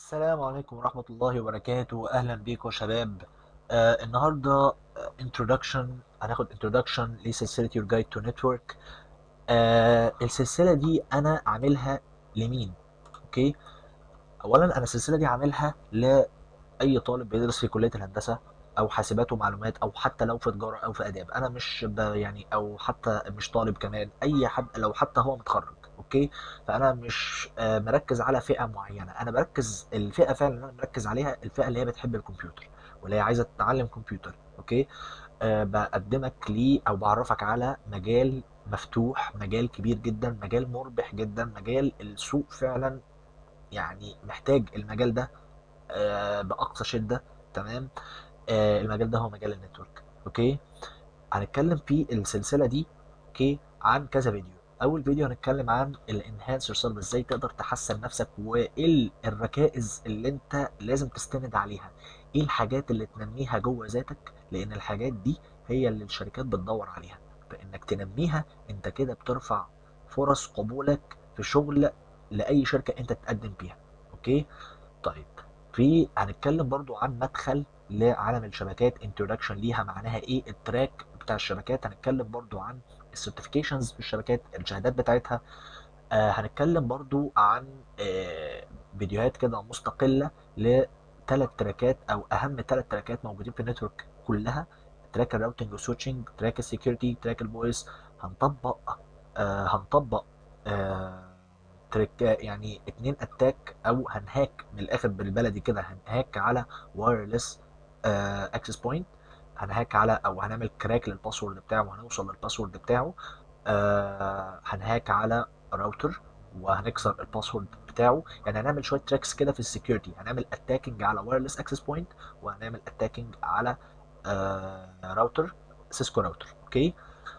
السلام عليكم ورحمة الله وبركاته أهلا بيكم يا شباب آه النهاردة آه، introduction هناخد introduction لسلسلة Your Guide to Network آه السلسلة دي أنا عاملها لمين؟ أوكي أولا أنا السلسلة دي عاملها لأي طالب بيدرس في كلية الهندسة أو حاسبات ومعلومات أو حتى لو في تجارة أو في آداب أنا مش ب يعني أو حتى مش طالب كمان أي حد لو حتى هو متخرج أوكي فانا مش آه، مركز على فئه معينه انا بركز الفئه فعلا اللي انا مركز عليها الفئه اللي هي بتحب الكمبيوتر واللي هي عايزه تتعلم كمبيوتر اوكي أه بقدمك ليه او بعرفك على مجال مفتوح مجال كبير جدا مجال مربح جدا مجال السوق فعلا يعني محتاج المجال ده أه باقصى شده تمام أه المجال ده هو مجال النتورك اوكي هنتكلم في السلسله دي اوكي عن كذا فيديو اول فيديو هنتكلم عن الانهانسر سيرفيس ازاي تقدر تحسن نفسك وايه الركائز اللي انت لازم تستند عليها ايه الحاجات اللي تنميها جوه ذاتك لان الحاجات دي هي اللي الشركات بتدور عليها فانك تنميها انت كده بترفع فرص قبولك في شغل لاي شركه انت تقدم فيها اوكي طيب في هنتكلم برضو عن مدخل لعالم الشبكات انترودكشن ليها معناها ايه التراك بتاع الشبكات هنتكلم برضو عن السيرتيفيكيشنز في الشبكات الشهادات بتاعتها آه هنتكلم برضو عن آه فيديوهات كده مستقلة لثلاث تراكات او اهم ثلاث تراكات موجودين في النتورك كلها تراك الراوتنج والسويتشنج تراك السكيورتي تراك الفويس هنطبق آه هنطبق آه تريك يعني اتنين اتاك او هنهاك من الاخر بالبلدي كده هنهاك على وايرلس اكسس بوينت هنهاك على او هنعمل كراك للباسورد بتاعه وهنوصل للباسورد بتاعه آه هنهاك على راوتر وهنكسر الباسورد بتاعه يعني هنعمل شويه تريكس كده في السكيورتي هنعمل اتاكينج على وايرلس اكسس بوينت وهنعمل اتاكينج على آه راوتر سيسكو راوتر اوكي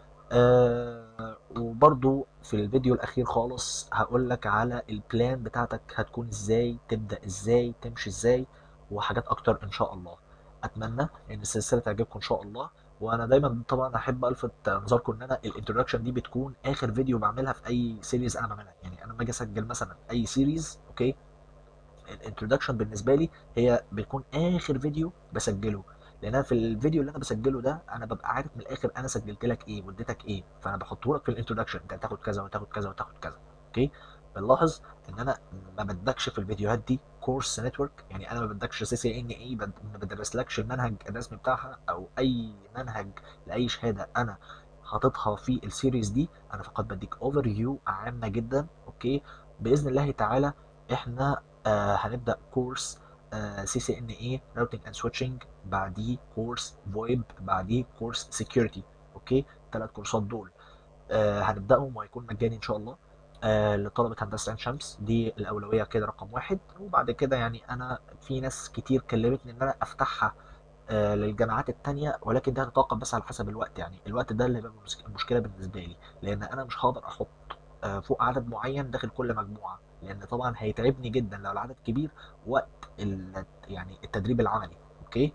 آه وبرضو في الفيديو الاخير خالص هقول لك على البلان بتاعتك هتكون ازاي تبدا ازاي تمشي ازاي وحاجات اكتر ان شاء الله اتمنى ان السلسله تعجبكم ان شاء الله وانا دايما طبعا احب الفت نظركم ان انا الانترودكشن دي بتكون اخر فيديو بعملها في اي سيريز انا بعملها يعني انا لما اجي اسجل مثلا اي سيريز اوكي الانترودكشن بالنسبه لي هي بيكون اخر فيديو بسجله لان انا في الفيديو اللي انا بسجله ده انا ببقى عارف من الاخر انا سجلت لك ايه واديتك ايه فانا بحطه لك في الانترودكشن انت هتاخد كذا وتاخد كذا وتاخد كذا اوكي بنلاحظ ان انا ما بدكش في الفيديوهات دي كورس نتورك يعني انا ما بدكش سي سي ان اي ما بدرسلكش المنهج الرسمي بتاعها او اي منهج لاي شهاده انا حاططها في السيريز دي انا فقط بديك اوفر فيو عامه جدا اوكي باذن الله تعالى احنا آه هنبدا كورس سي سي ان اي راوتنج اند سويتشنج بعديه كورس فويب بعديه كورس سكيورتي اوكي الثلاث كورسات دول آه هنبداهم وهيكون مجاني ان شاء الله آه لطلبه هندسه عين شمس دي الاولويه كده رقم واحد وبعد كده يعني انا في ناس كتير كلمتني ان انا افتحها آه للجامعات التانية ولكن ده هتتوقف بس على حسب الوقت يعني الوقت ده اللي هيبقى المشكله بالنسبه لي لان انا مش هقدر احط آه فوق عدد معين داخل كل مجموعه لان طبعا هيتعبني جدا لو العدد كبير وقت ال- يعني التدريب العملي اوكي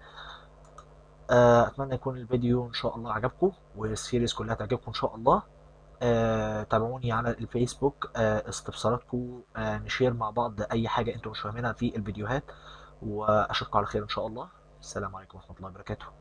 آه، اتمنى يكون الفيديو ان شاء الله عجبكم والسيريز كلها تعجبكم ان شاء الله آه، تابعوني على الفيسبوك آه، استفساراتكم آه، نشير مع بعض اي حاجه انتم مش فاهمينها في الفيديوهات واشوفكم على خير ان شاء الله السلام عليكم ورحمه الله وبركاته